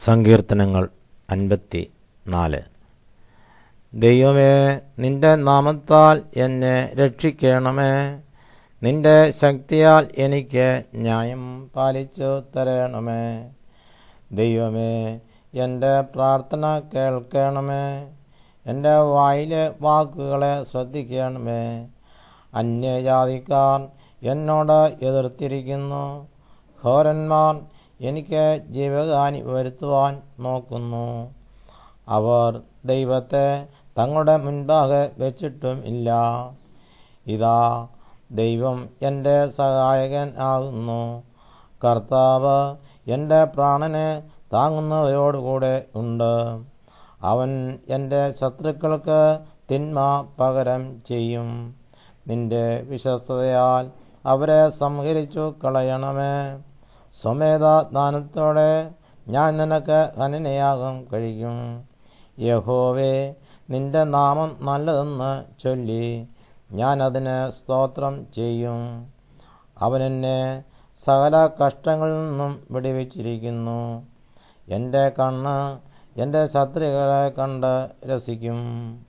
സങ്കീർത്തനങ്ങൾ അൻപത്തി നാല് ദൈവമേ നിന്റെ നാമത്താൽ എന്നെ രക്ഷിക്കണമേ നിന്റെ ശക്തിയാൽ എനിക്ക് ന്യായം പാലിച്ചു തരണമേ ദൈവമേ എൻ്റെ പ്രാർത്ഥന കേൾക്കണമേ എൻ്റെ വായിലെ വാക്കുകളെ ശ്രദ്ധിക്കണമേ അന്യജാതിക്കാർ എന്നോട് എതിർത്തിരിക്കുന്നു ഘോരന്മാർ എനിക്ക് ജീവഹാനി വരുത്തുവാൻ നോക്കുന്നു അവർ ദൈവത്തെ തങ്ങളുടെ മുൻപാകെ വെച്ചിട്ടും ഇല്ല ഇതാ ദൈവം എൻ്റെ സഹായകൻ ആകുന്നു കർത്താവ് എൻ്റെ പ്രാണനെ താങ്ങുന്നവരോടുകൂടെ ഉണ്ട് അവൻ എൻ്റെ ശത്രുക്കൾക്ക് തിന്മ പകരം ചെയ്യും നിന്റെ വിശ്വസ്തതയാൽ അവരെ സംഹരിച്ചു കളയണമേ സ്വമേധ ദാനത്തോടെ ഞാൻ നിനക്ക് ഹനനയാഗം കഴിക്കും യഹോവേ നിന്റെ നാമം നല്ലതെന്ന് ചൊല്ലി ഞാൻ അതിന് സ്തോത്രം ചെയ്യും അവനെന്നെ സകല കഷ്ടങ്ങളിൽ നിന്നും വിടുവിച്ചിരിക്കുന്നു എൻ്റെ കണ്ണ് എൻ്റെ ശത്രുക്കളെ കണ്ട് രസിക്കും